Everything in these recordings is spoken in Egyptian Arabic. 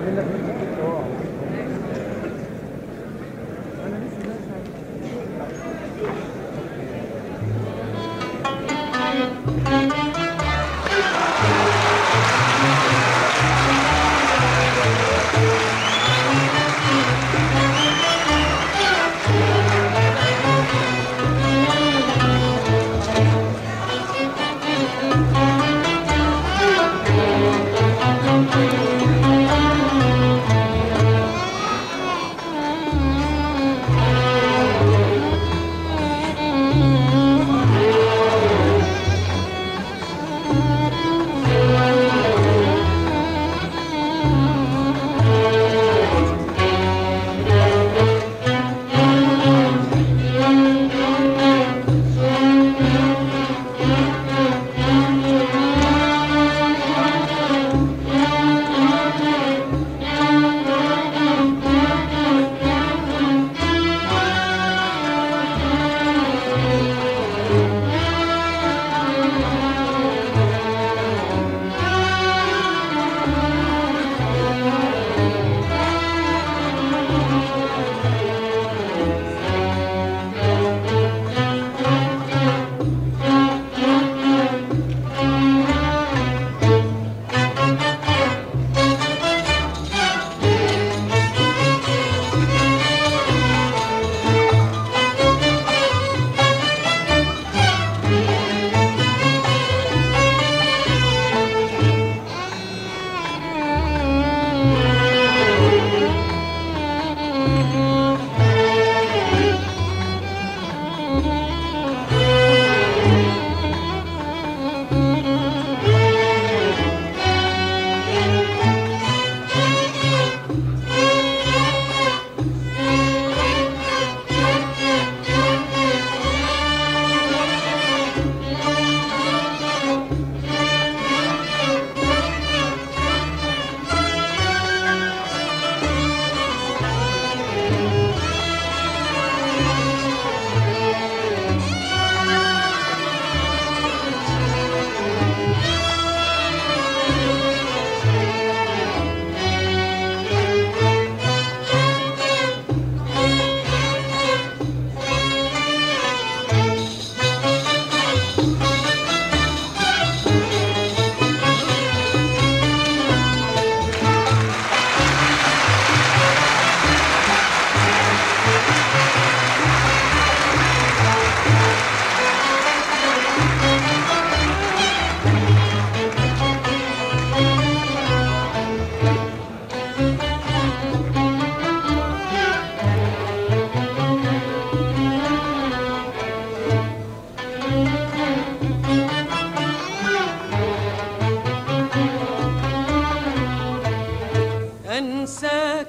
انساك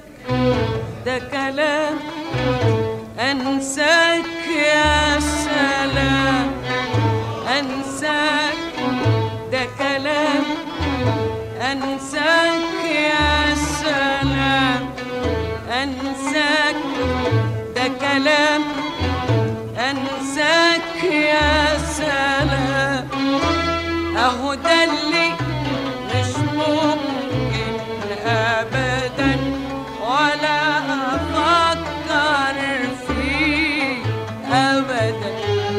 ده كلام انساك يا سلام انساك ده كلام انساك يا سلام انساك ده كلام انساك يا سلام اهو ده اللي مش ممكن ابدا ولا افكر فيه ابدا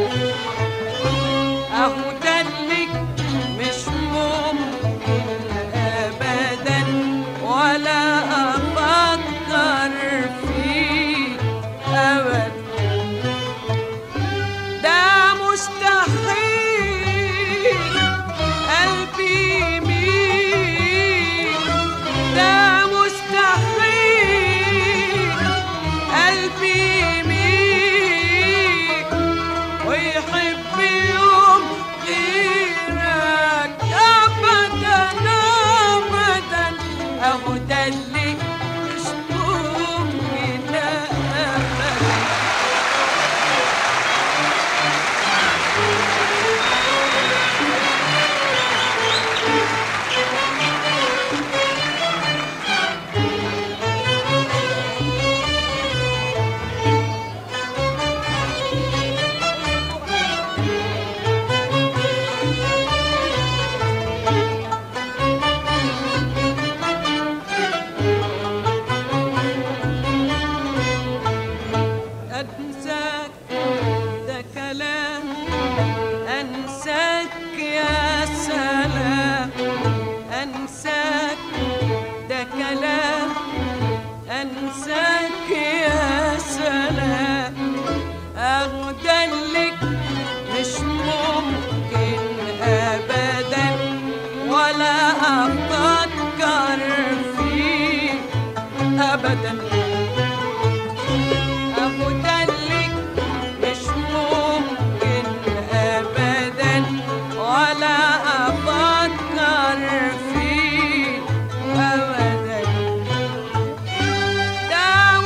اهو ده اللي مش ممكن ابدا ولا افكر فيه ابدا ده مستحيل قلبي يميل ده مستحيل قلبي يميل ويحب يوم غيرك ابدا ابدا اهو ده اللي مش ممكن ابدا افكر فيه ابدا اهو ده اللي مش ممكن ابدا ولا افكر فيه ابدا ده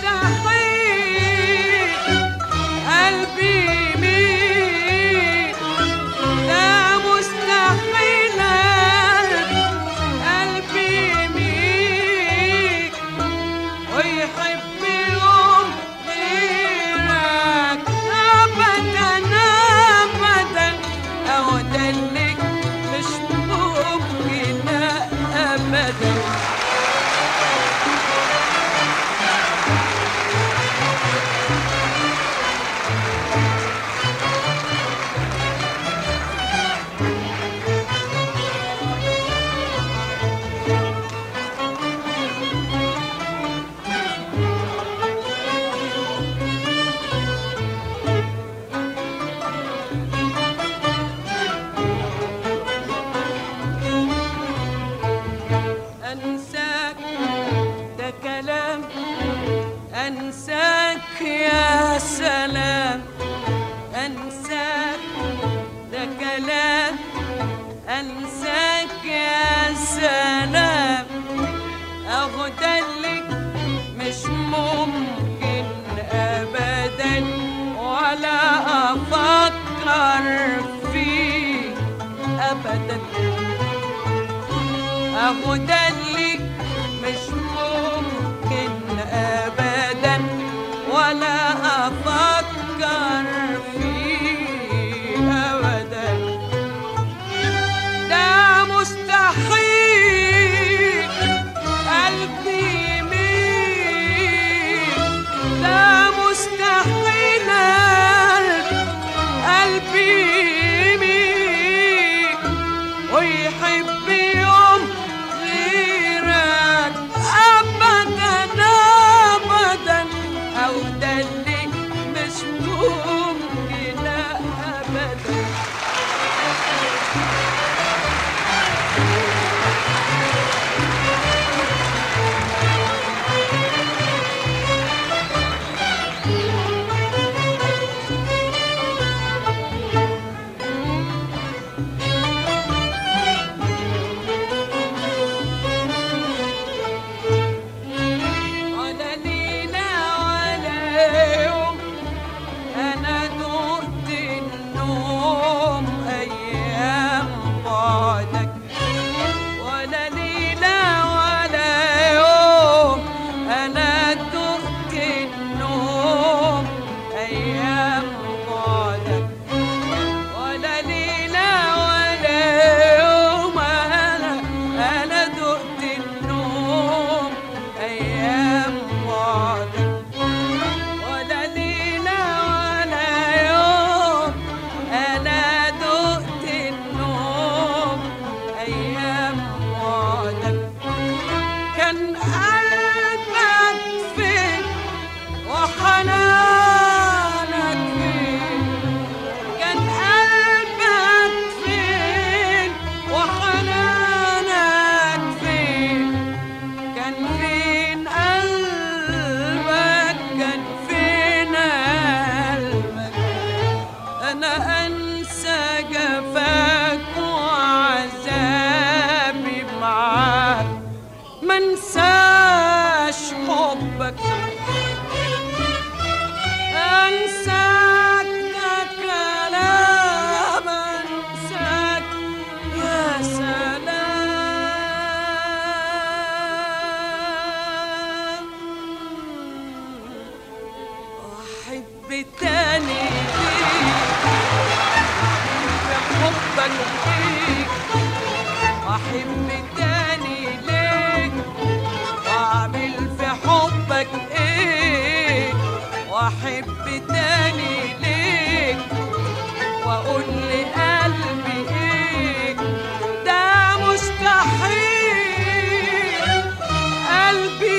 مستحيل قلبي يميل ده مستحيل قلبي يميل ويحب يوم غيرك ابدا ابدا اهو ده اللي مش ممكن ابدا أنساك ده كلام أنساك يا سلام أنساك ده كلام أنساك يا سلام أهو ده اللي مش ممكن أبدا ولا أفكر فيه أبدا اهو ده اللي مش ممكن ابدا ولا افكر فيه ابدا ده مستحيل قلبي يميل ده مستحيل قلبي يميل ويحب يوم غيرك ابدا ابدا او ده اللي مش ممكن ابدا ولا ليلة ولا يوم أنا دقت النوم أيام بعدك ولا ليلة ولا يوم أنا دقت النوم أيام بعدك ولا ليلة ولا يوم أنا أنا دقت النوم أيام بعدك ولا ليلة ولا يوم أنا دقت النوم أيام بعدك كان قلبك فين وحنانك فين كان قلبك فين وحنانك فين كان فين قلبك كان فين قلبك انا انسى جفاك وعذابي معاك منساش حبك انساك ده كلام انساك يا سلام واحب تاني ليك بحبك فيك واحب تاني ليك واعمل في حبك ايه واحب تاني ليك واقول لقلبي ايه ده مستحيل قلبي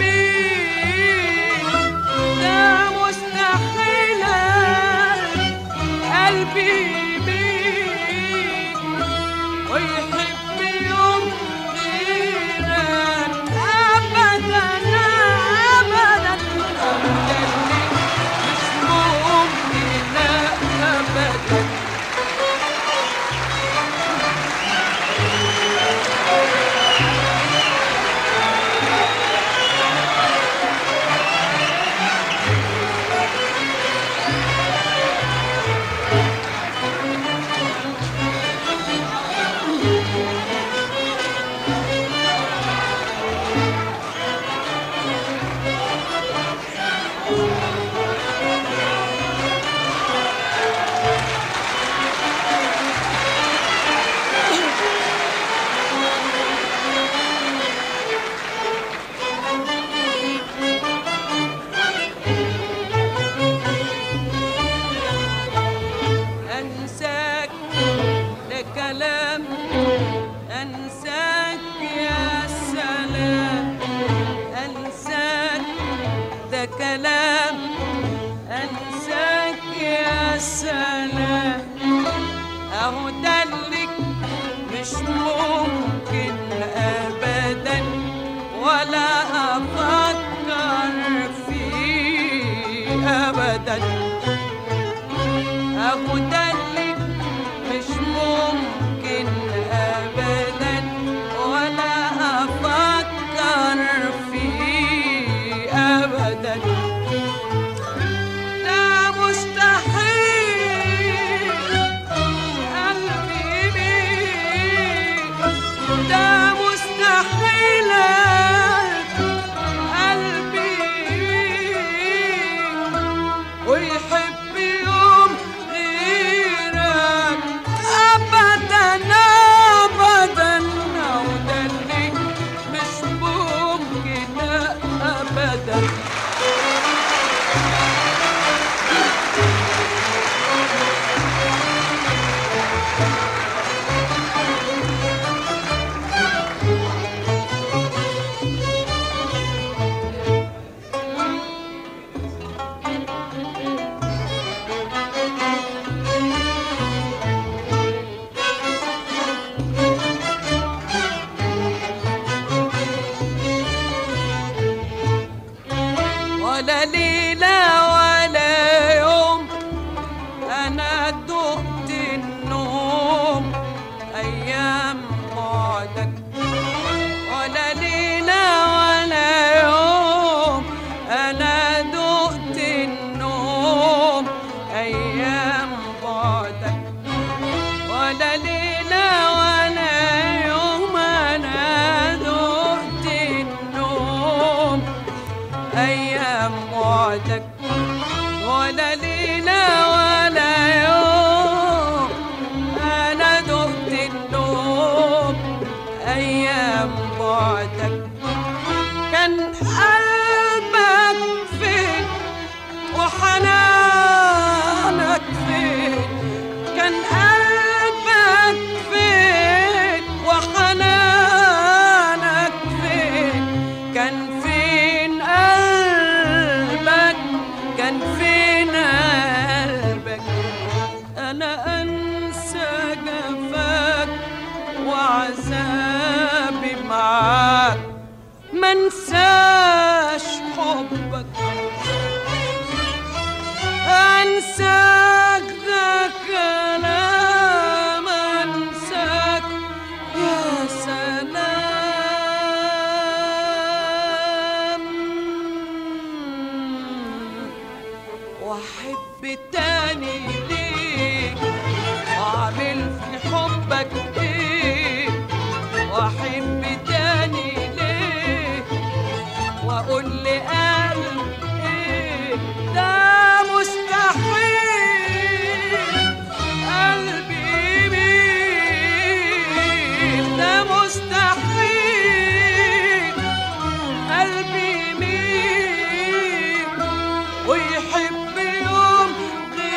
يميل ده مستحيل قلبي يميل ويحب يوم سلام اهو ده اللي مش ممكن ابدا ولا افكر فيه ابدا اهو ده اللي مش ممكن ابدا ولا افكر فيه ابدا ده مستحيل قلبي بيه ده مستحيل قلبي بيه ويحب يوم غيرك ابدا ابدا وده اللي مش ممكن ابدا ولا ليلة ولا يوم أنا دقت النوم أيام بعدك ولا ليلة ولا يوم أنا دقت النوم أيام بعدك ولا ليلة ولا يوم أنا دقت النوم أيام بعدك ولا ليلة ولا يوم أنا دقت النوم أيام بعدك كان قلبك فين وحنانك فين كان قلبك فين وحنانك فين كان فين قلبك كان فين قلبك انا انسى جفاك وعذابي معاك ما انساش حبك انساك ده كلام انساك يا سلام واحب تاني ليك واعمل في حبك ايه واحب تاني ليه واقول لقلب ايه ده مستحيل قلبي مين ده مستحيل قلبي مين ويحب يوم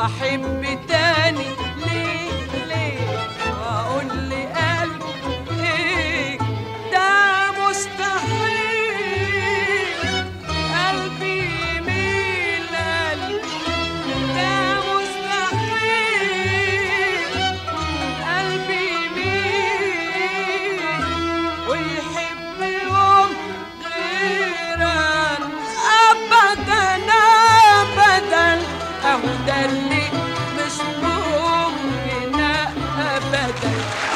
واحب تاني ليه ليه واقول لقلبي ايه ده مستحيل قلبي يميل قلبي ده مستحيل قلبي يميل ويحب يوم غيرك ابدا ابدا اهو ده اللي مش ممكن ابدا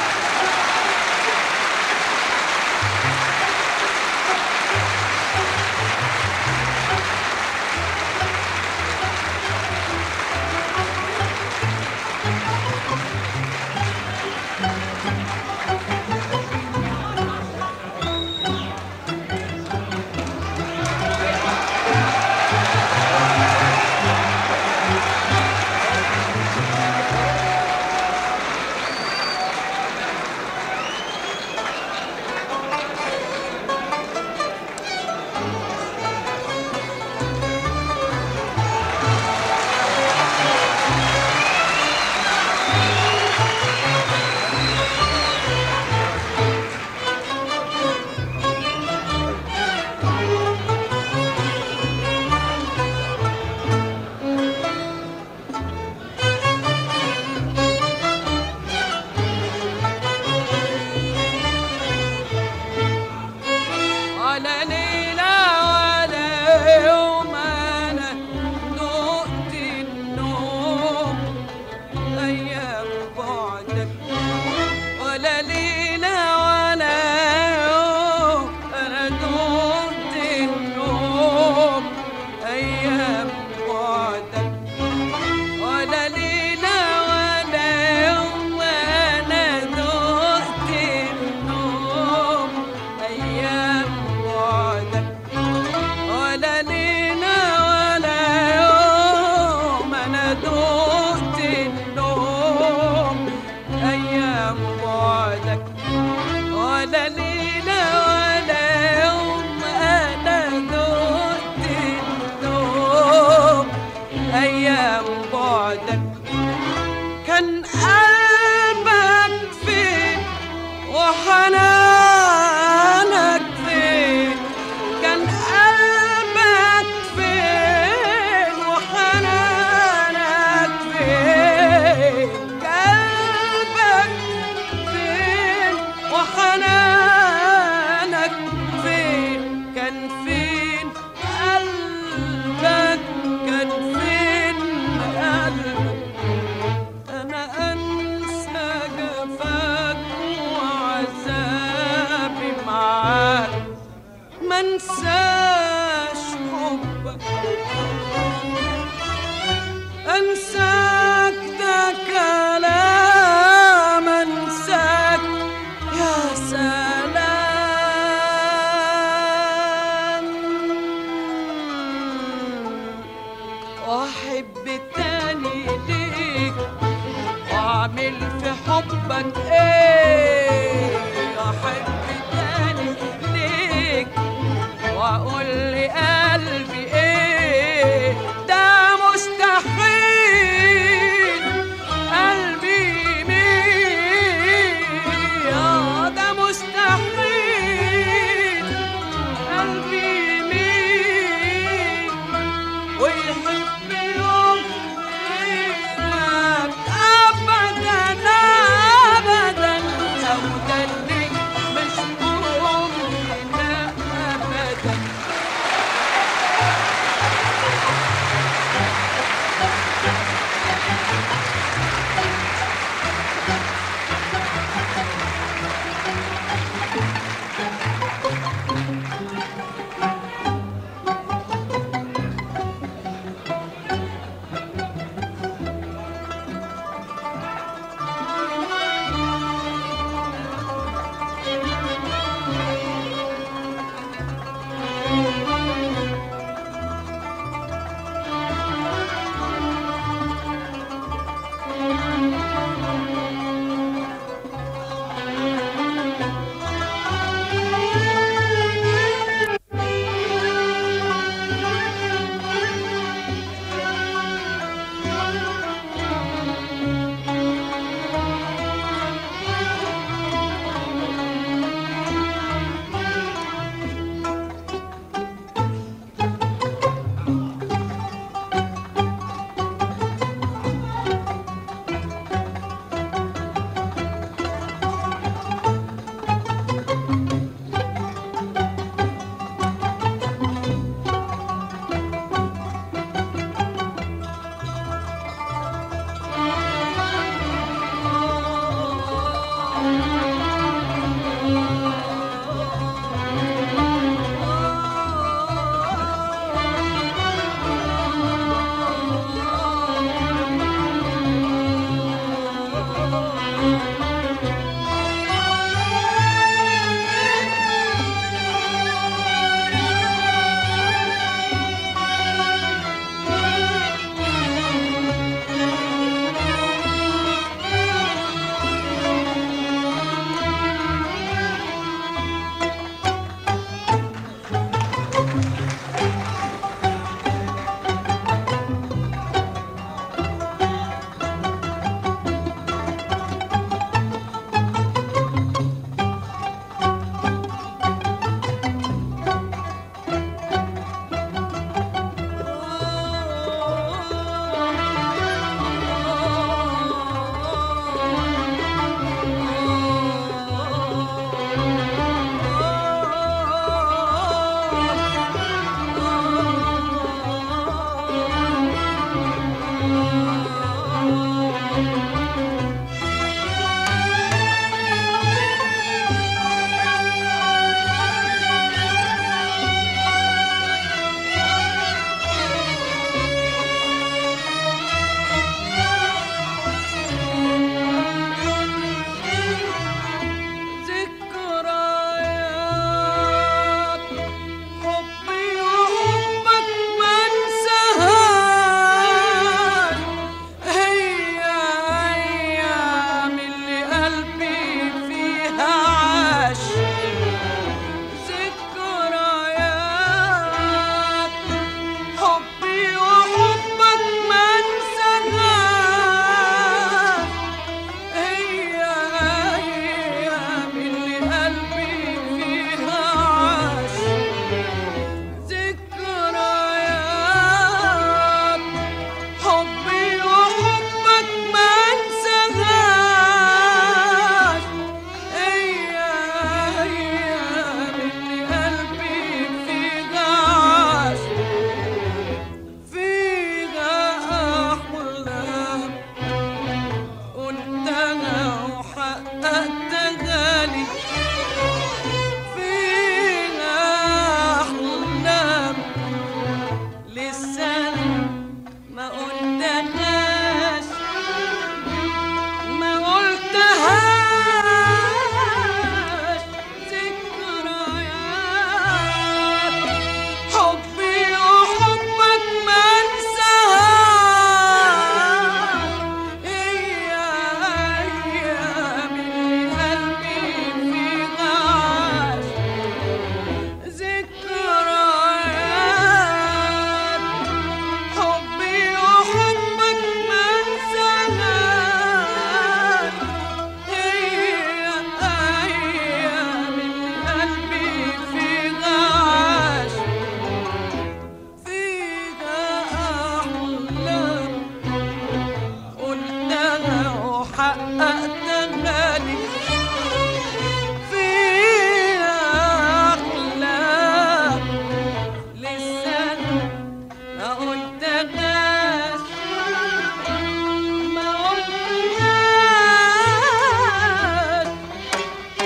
ولا ليلة ولا يوم أنا نقت النوم أيام بعدك ولا ليلة ولا يوم أنا نقت النوم أيام بعدك ولا ليلة ولا يوم أنا دقت النوم أيام بعدك ولا ليلة ولا يوم أنا دقت النوم أيام بعدك ولا ليلة ولا يوم أنا دقت النوم أيام بعدك كان قلبك فين وحنانك فين كان قلبك فين وحنانك فين قلبك فين وحنانك فين كان فين قلبك كان فين قلبك أنا أنسى جفاك وعذابي معاك ما انساش حبك أنساك ده كلام أنساك يا سلام واحب تاني ليك واعمل في حبك ايه احب تاني ليك واقول لقلبي ايه ده مستحيل قلبي يميل آه ده مستحيل قلبي يميل ويحب يوم غيرك ابدا ابدا ما قلتهاش ما قلتهاش ذكريات حبي وحبك ما انساهاش هي ايام اللي قلبي فيها عاش ذكريات حبي وحبك ما انساهاش هي ايام اللي قلبي فيها عاش فيها احلام قلتها وحققتها لي فيها احلام لسه ما قلتهاش ما قلتهاش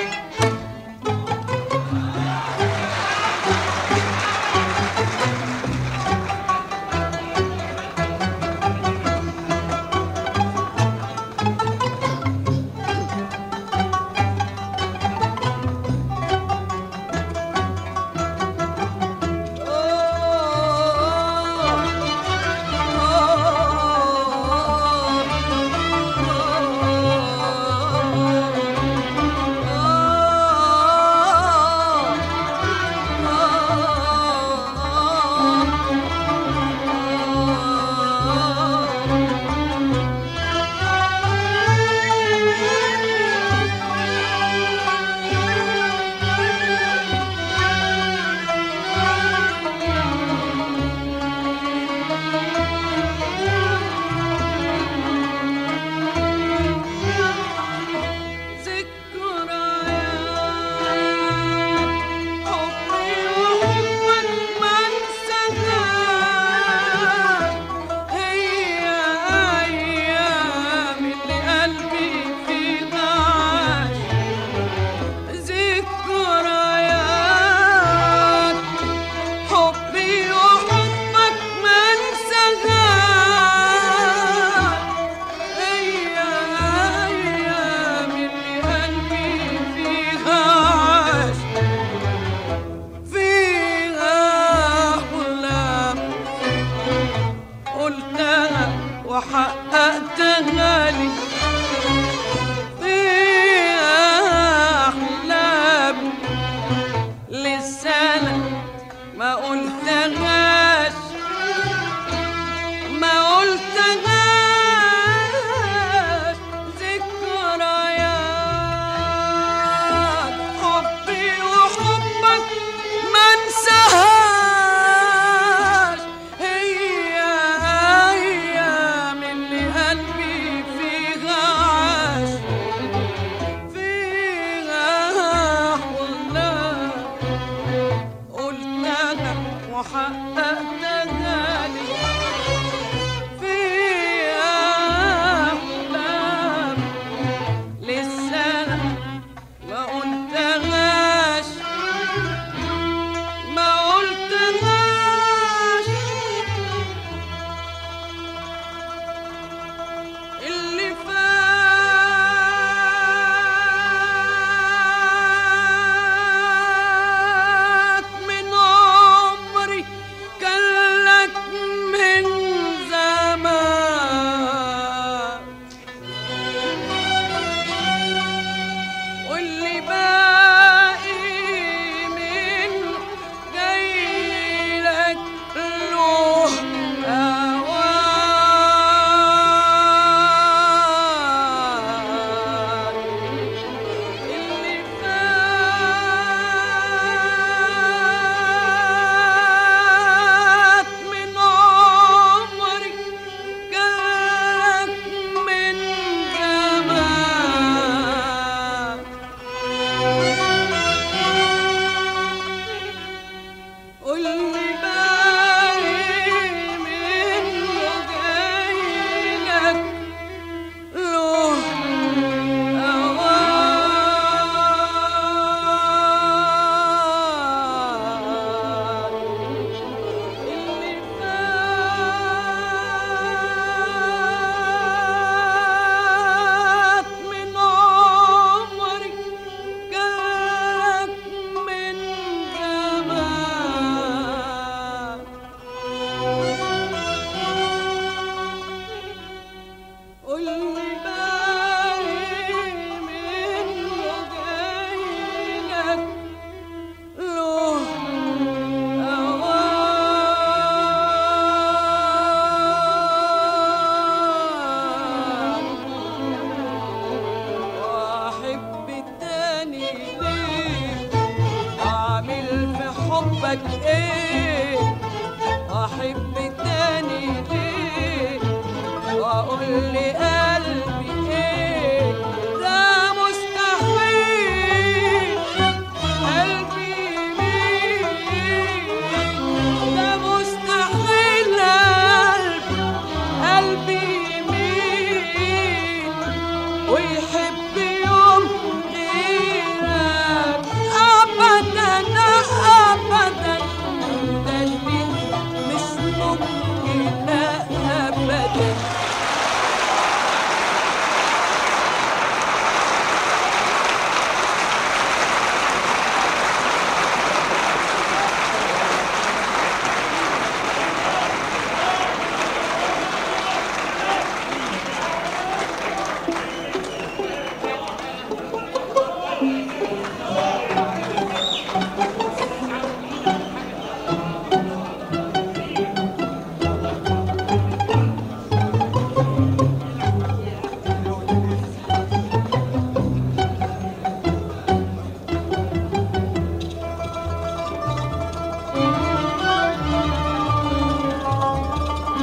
ذكريات حبي وحبك ما انساهاش هي أيام اللي قلبي فيها عاش ذكريات حبي وحبك ما انساهاش هي أيام اللي قلبي فيها عاش فيها أحلام قلتها وحققتها لي فيها أحلام لسه ما قلتهاش ما قلتهاش ذكريات حبي وحبك ما انساهاش هي ايام اللي قلبي فيها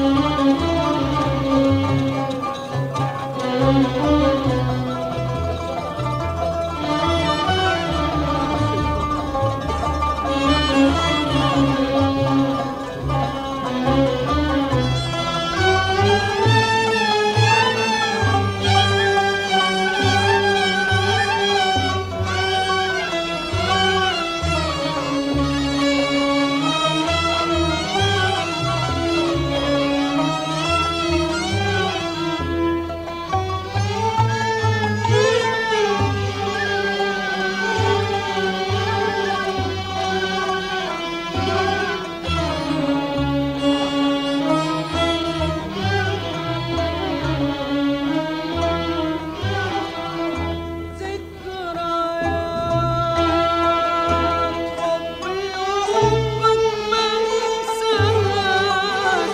ذكريات حبي وحبك ما انساهاش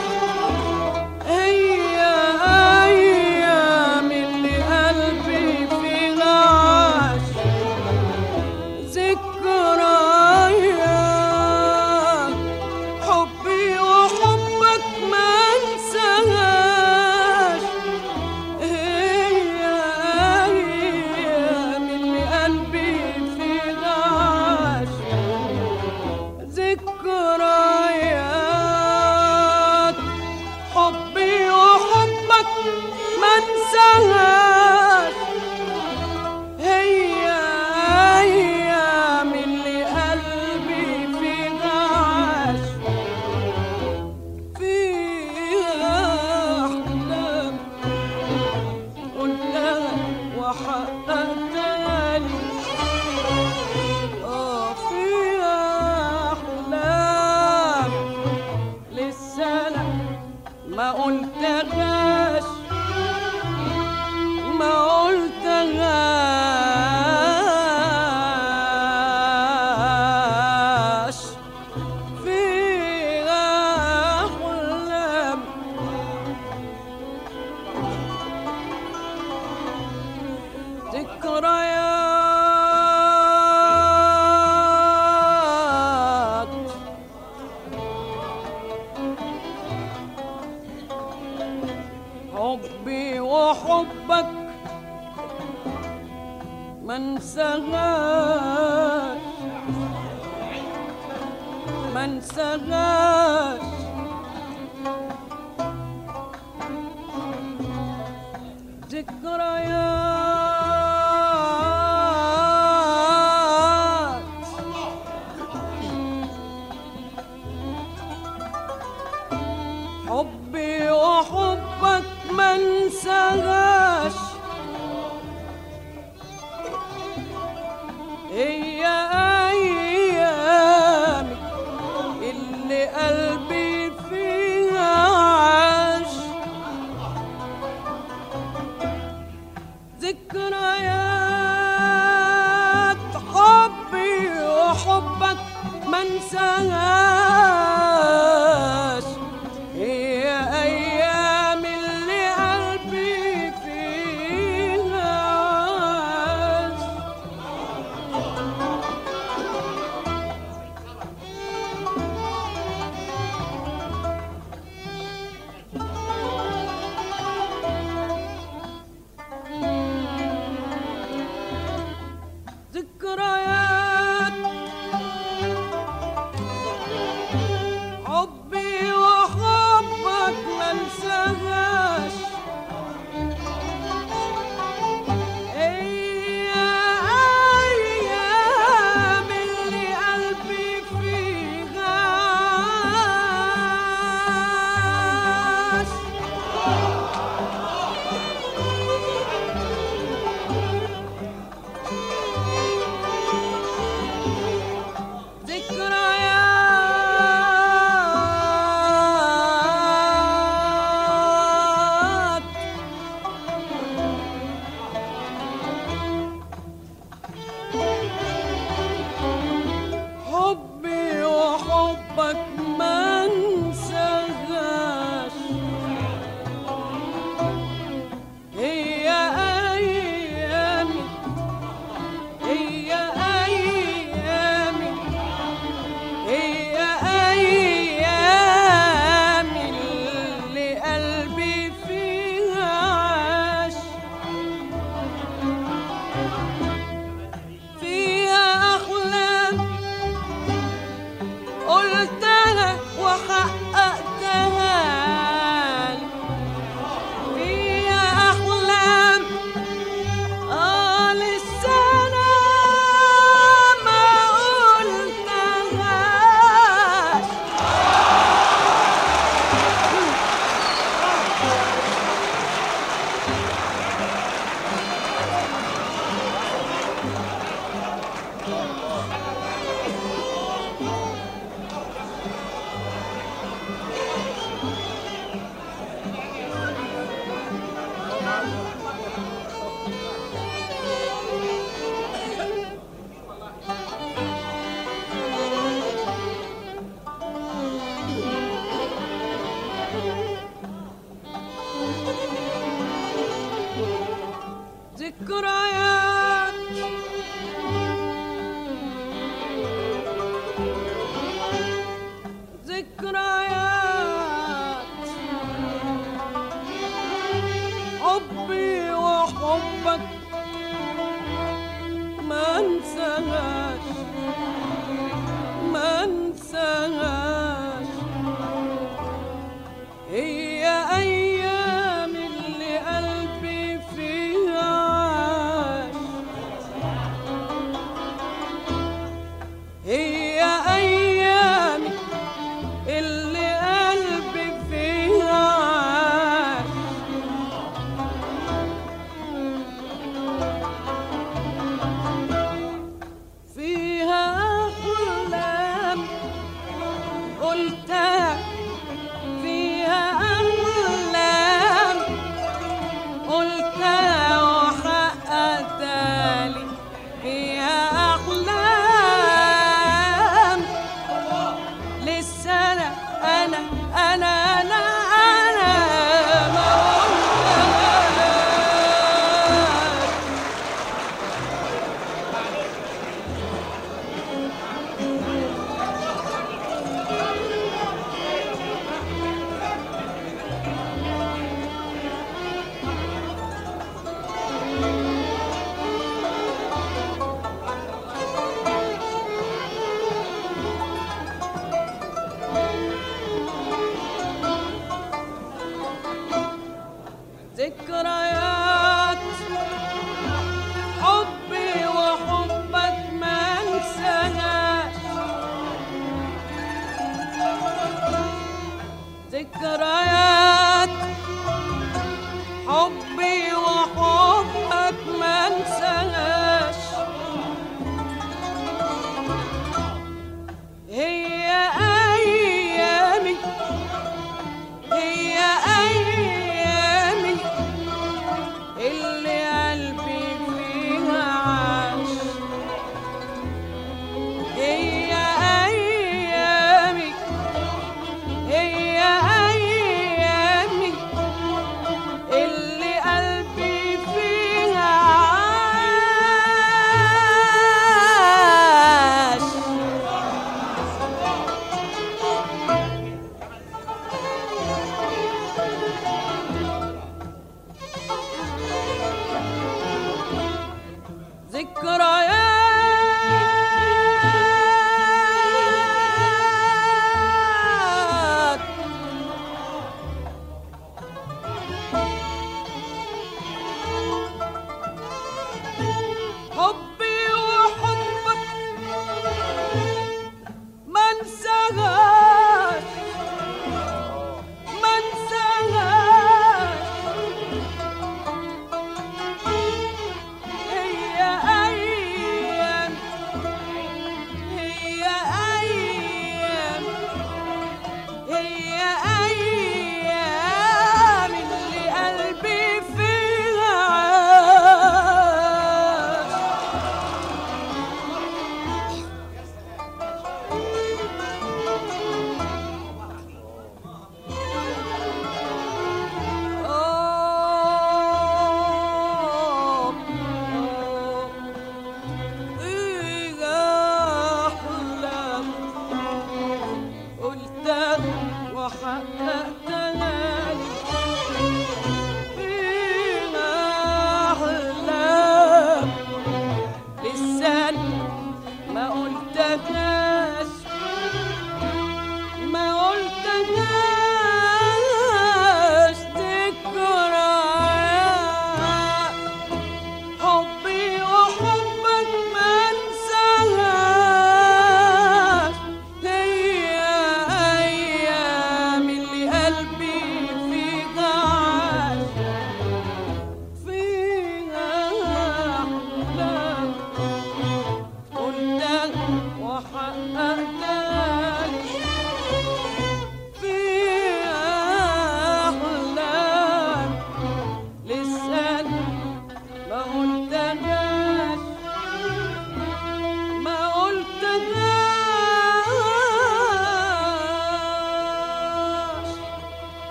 هي أيام اللي قلبي فيها عاش ذكريات حبي وحبك ما انساهاش هي أيام اللي قلبي فيها عاش ذكريات حبي وحبك ما انساهاش هي أيام اللي قلبي فيها عاش فيها أحلام قلتها وحققتها لي آه فيها أحلام لسه أنا ما قلتهاش ما قلتهاش فيها أحلام ذكريات حبي وحبك ما انساهاش ما انساهاش ذكريات حبي وحبك ما انساهاش هي ايامي اللي قلبي فيها عاش ذكريات حبي وحبك ما انساهاش هي ايام اللي قلبي حبي وحبك ما انساهاش ما انساهاش هي ايام اللي قلبي فيها عاش هي ايامي اللي قلبي فيها عاش فيها أحلام قلتها فيها أحلام قلتها وحققتها لي فيها أحلام لسه أنا أنا أنا أنا أنا ما قلتهاش ذكريات حبي وحبك ما انساهاش ذكريات حبي وحبك ما انساهاش هي ايامي هي ايامي اللي قلبي فيها عاش هي ايامي هي ايامي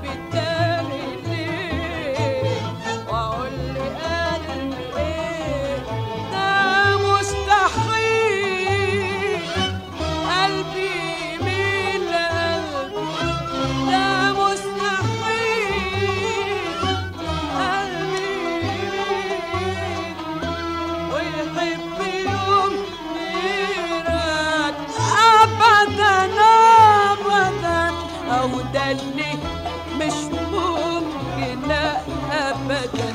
قلبي تاني ليه واقول لقلبي ايه ده مستحيل قلبي يميل لقلبي ده مستحيل قلبي يميل ويحب يوم غيرك ابدا ابدا او ده اللي مش ممكن ابدا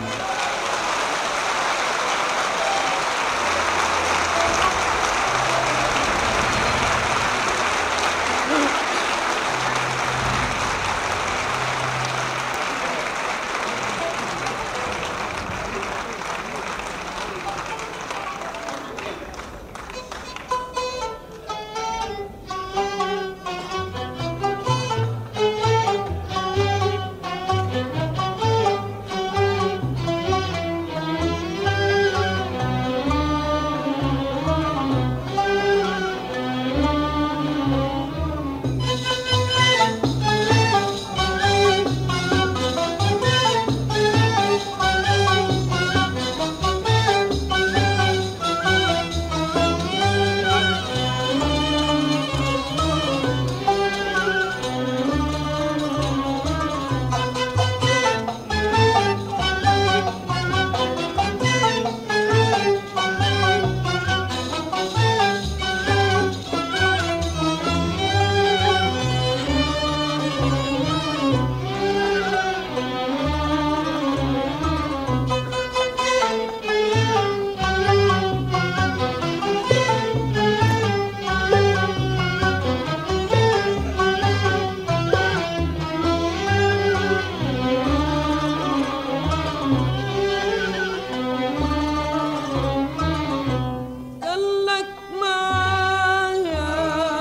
قالك معايا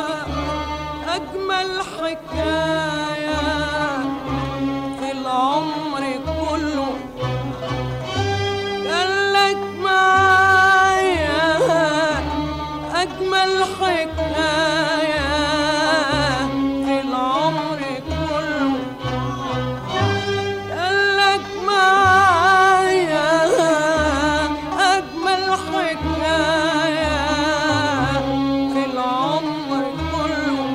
أجمل حكاية في العمر كله قالك معايا أجمل حكاية في العمر كله قالك معايا أجمل حكاية في العمر كله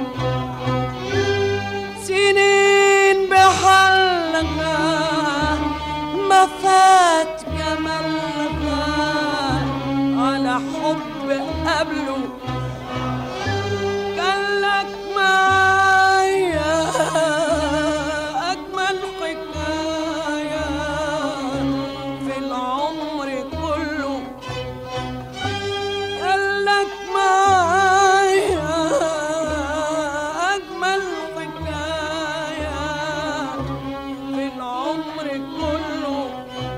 سنين بحلقة ما فات جمالها على حب قبله قالك معايا أجمل حكاية في العمر كله قالك معايا أجمل حكاية في العمر كله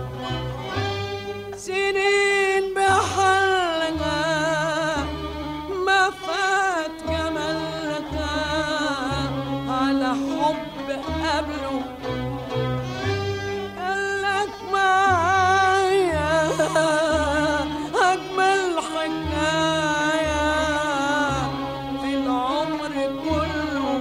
سنين بحلقة ما فات جمالها على حب قبله قالك معايا أجمل حكاية في العمر كله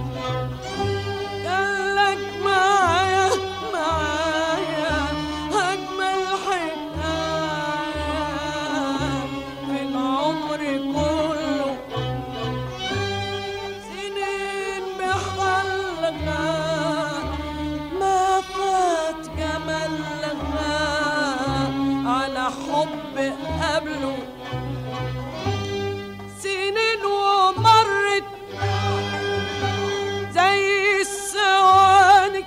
قالك معايا معايا أجمل حكاية في العمر كله سنين بحلقة ما فات جمالها على حب قبله سنين ومرت زي الثواني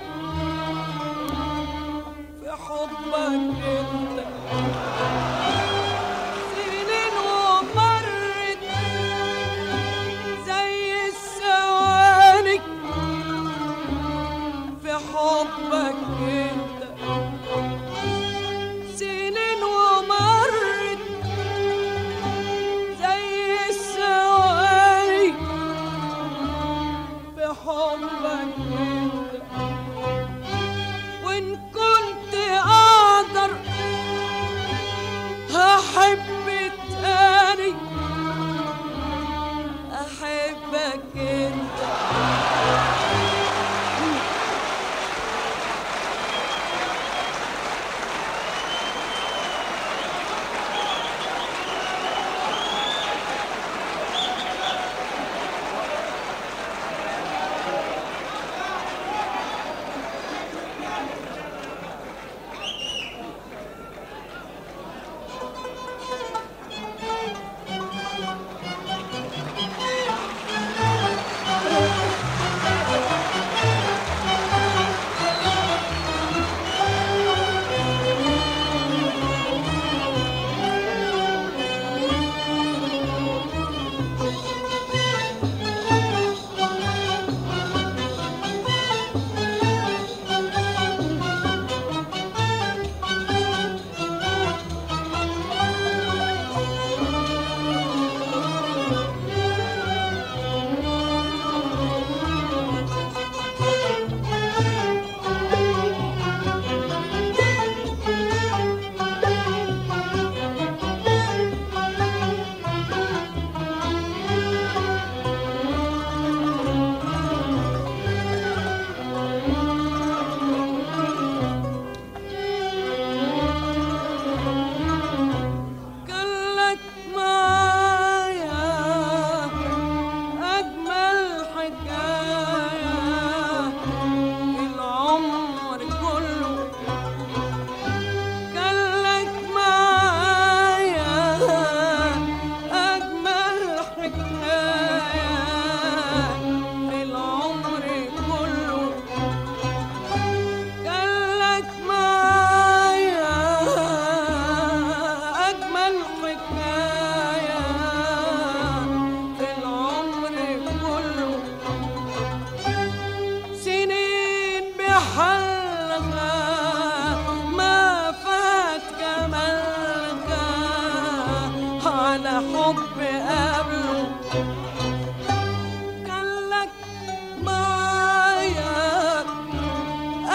في حبك انت سنين ومرت زي الثواني في حبك انت سنين ومرت زي الثواني في حبك انت وان كنت اقدر هحب تاني احبك انت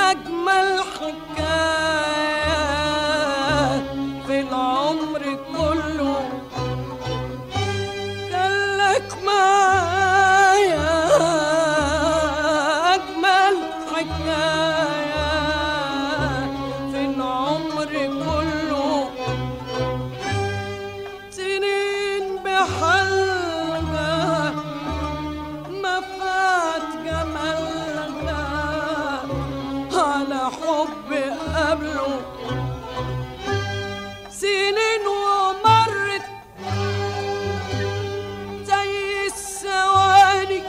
أجمل حكاية في العمر كله قالك معايا أجمل حكاية في العمر كله سنين بحلقة ما فات جمالنا على حب قبله سنين ومرت زي الثواني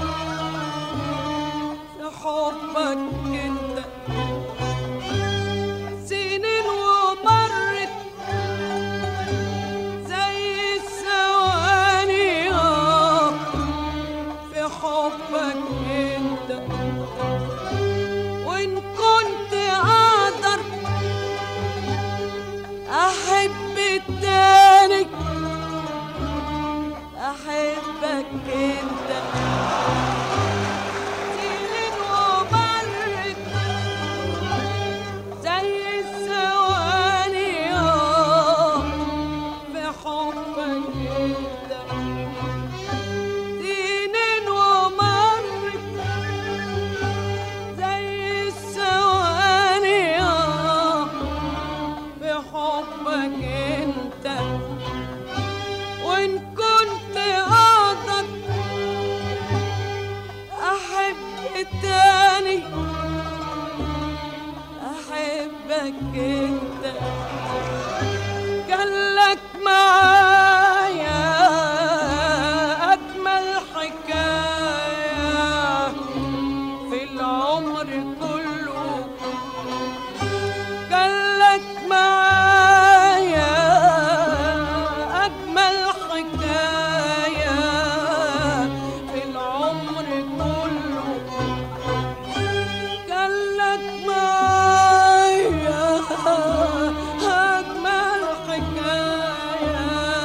في حبك انت سنين ومرت زي الثواني آه، في حبك انت وان كنت اقدر احب التاني احبك انت سنين ومرت زي الثواني آه، في حبك انت سنين ومرت زي الثواني آه، في حبك انت وان كنت اقدر احب التاني احبك انت قالك معايا اجمل حكايه في العمر كله قالك معايا أجمل حكاية في العمر كله قالك معايا أجمل حكاية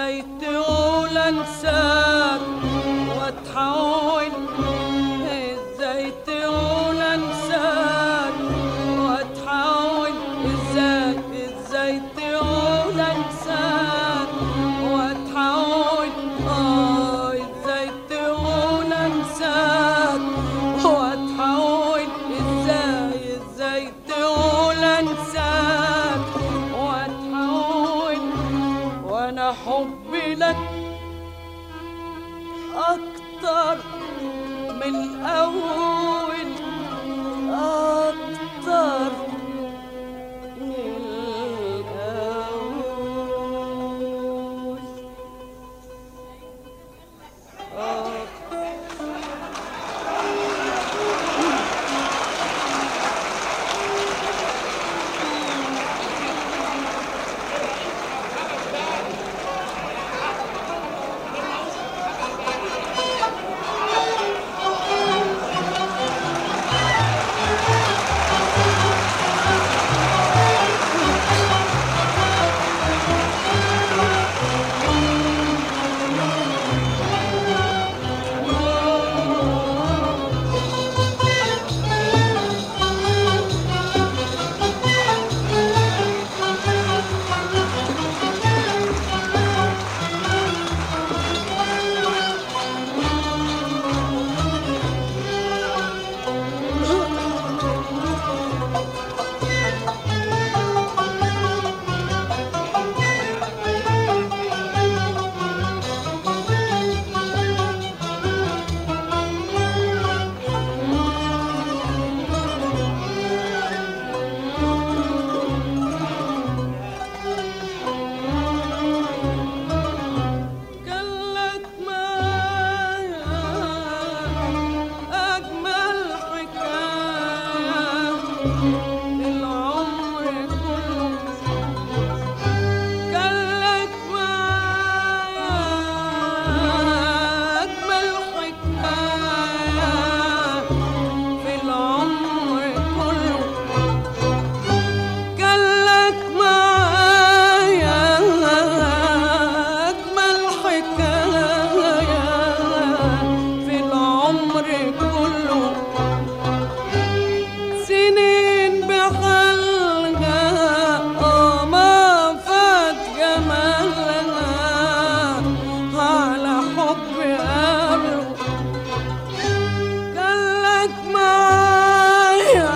ازاي تقول انساك واتحول ازاي تقول انساك واتحول ازاي ازاي تقول انساك واتحول اه ازاي تقول انساك واتحول ازاي ازاي تقول انساك واتحول وانا حبي لك اكتر من الاول اكتر من الاول قالك معايا أجمل حكاية العمر كله قالك معايا أجمل حكاية في العمر كله قالك معايا أجمل حكاية في العمر كله سنين بحلقة آه ما فات جمالها على حب قبله قالك معايا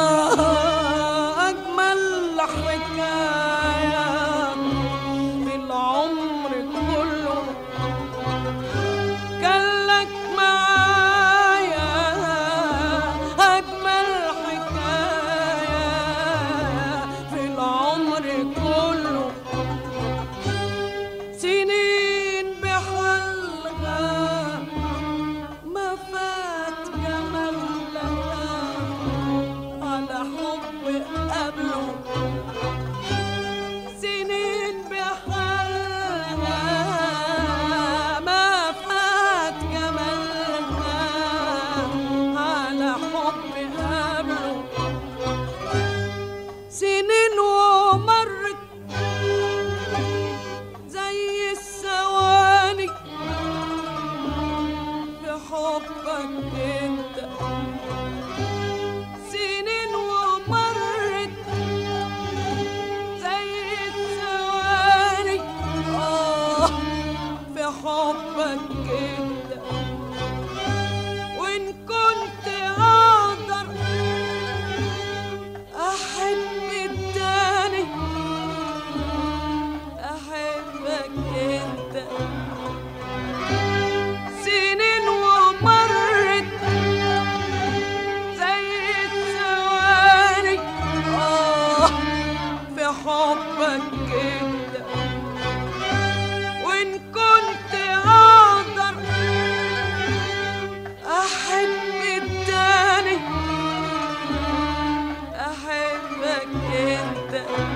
أجمل حكاية في العمر كله قالك معايا أجمل حكاية في العمر كله سنين بحلقة ما فات جمالها على حب قبله سنين بحالها ما فات جمالها على حب قبله سنين ومرت زي الثواني في حبك انت سنين ومرت زي الثواني آه في حبك انت وان كنت اقدر احب التاني احبك انت سنين ومرت زي الثواني آه في حبك انت وان كنت اقدر احب التاني احبك انت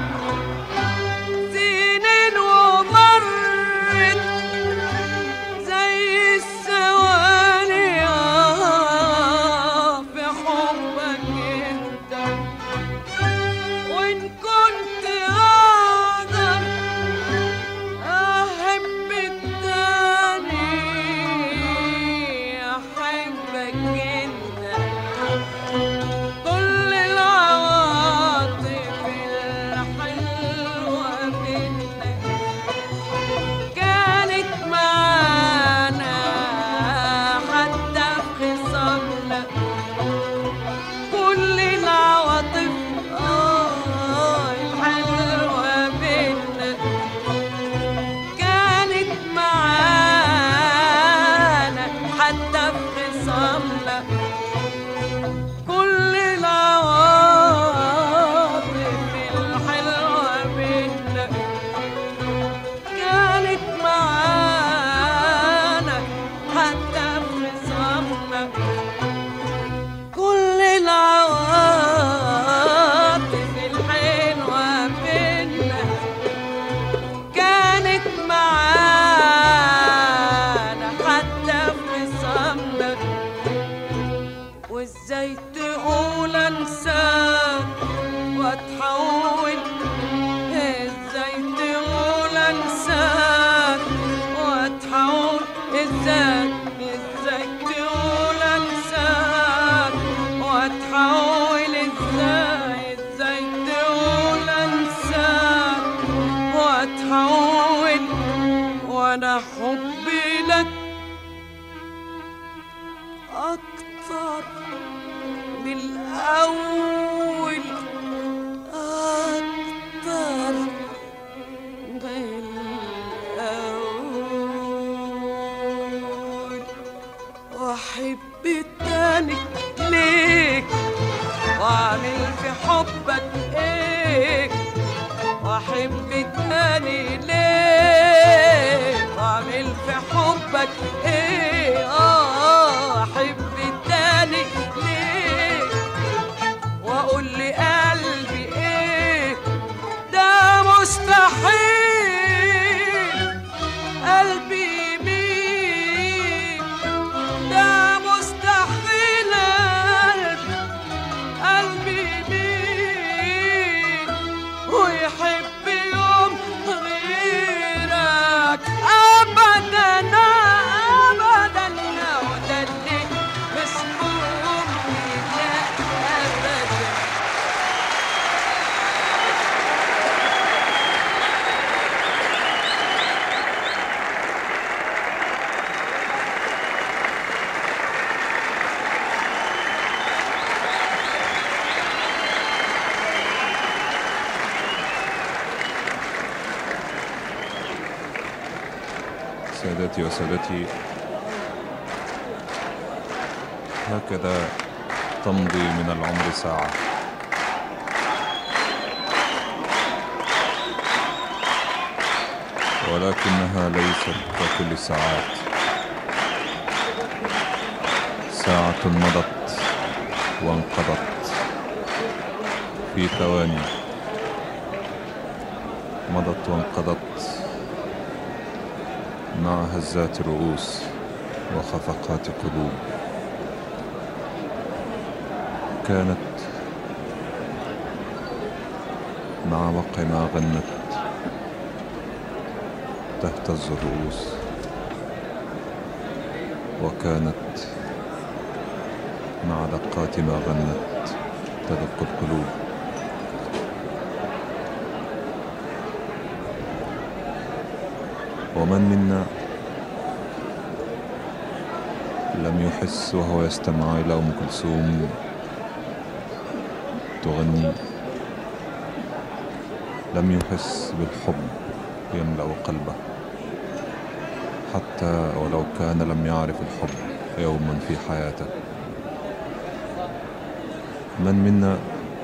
سنين ومرت زي الثواني آه في حبك انت وان كنت اقدر احب التاني ليه واعمل في حبك ايه اه احب التاني ليه واقول لقلبي ايه ده مستحيل قلبي يميل ده مستحيل قلبي قلبي يميل ويحب يوم غيرك ابدا ابدا وده اللي مش ممكن لا ابدا سادتي وسادتي هكذا تمضي من العمر ساعة ولكنها ليست ككل الساعات ساعة مضت وانقضت في ثواني مضت وانقضت مع هزات الرؤوس وخفقات قلوب كانت مع وقع ما غنت تهتز الرؤوس وكانت مع دقات ما غنت تدق القلوب ومن منا لم يحس وهو يستمع إلى أم كلثوم تغني لم يحس بالحب يملأ قلبه حتى ولو كان لم يعرف الحب يوما في حياته من منا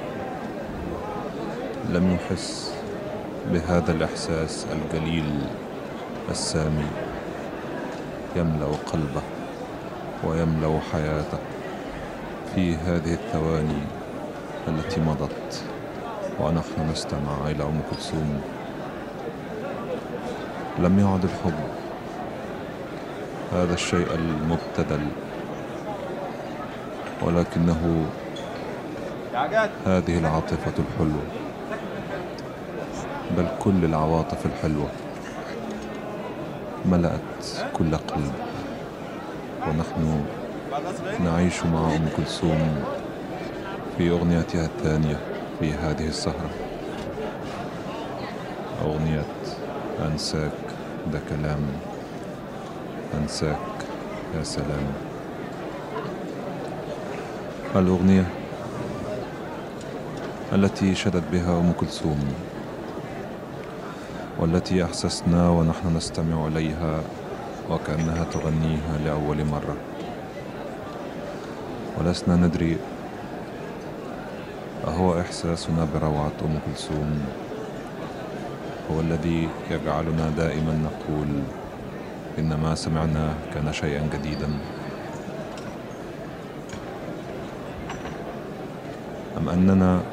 لم يحس بهذا الإحساس الجليل السامي يملأ قلبه ويملأ حياته في هذه الثواني التي مضت ونحن نستمع إلى أم كلثوم لم يعد الحب هذا الشيء المبتذل ولكنه هذه العاطفة الحلوة بل كل العواطف الحلوة ملأت كل قلب ونحن نعيش مع أم كلثوم في أغنيتها الثانية في هذه السهرة أغنية أنساك ده كلام أنساك يا سلام الأغنية التي شدت بها أم كلثوم والتي أحسسنا ونحن نستمع إليها وكأنها تغنيها لأول مرة ولسنا ندري أهو إحساسنا بروعة أم كلثوم هو الذي يجعلنا دائما نقول إن ما سمعناه كان شيئا جديدا أم أننا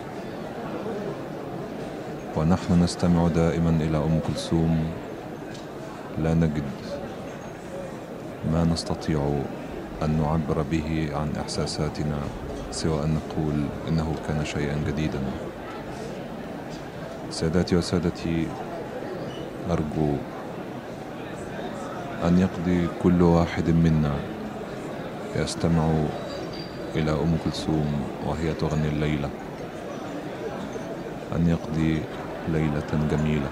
ونحن نستمع دائما إلى أم كلثوم لا نجد ما نستطيع أن نعبر به عن إحساساتنا سوى أن نقول إنه كان شيئا جديدا سادتي وسادتي أرجو أن يقضي كل واحد منا يستمع إلى أم كلثوم وهي تغني الليلة أن يقضي ليلة جميلة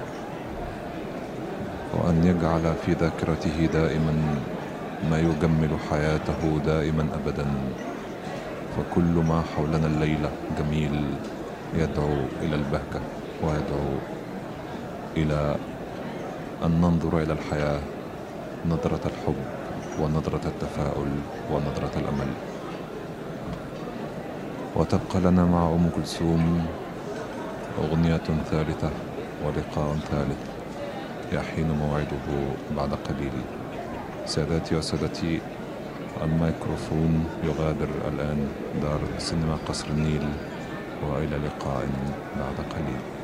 وأن يجعل في ذاكرته دائما ما يجمل حياته دائما أبدا فكل ما حولنا الليلة جميل يدعو إلى البهجة ويدعو إلى أن ننظر إلى الحياة نظرة الحب ونظرة التفاؤل ونظرة الأمل وتبقى لنا مع أم كلثوم أغنية ثالثة ولقاء ثالث يحين موعده بعد قليل سادتي وسادتي الميكروفون يغادر الآن دار سينما قصر النيل وإلى لقاء بعد قليل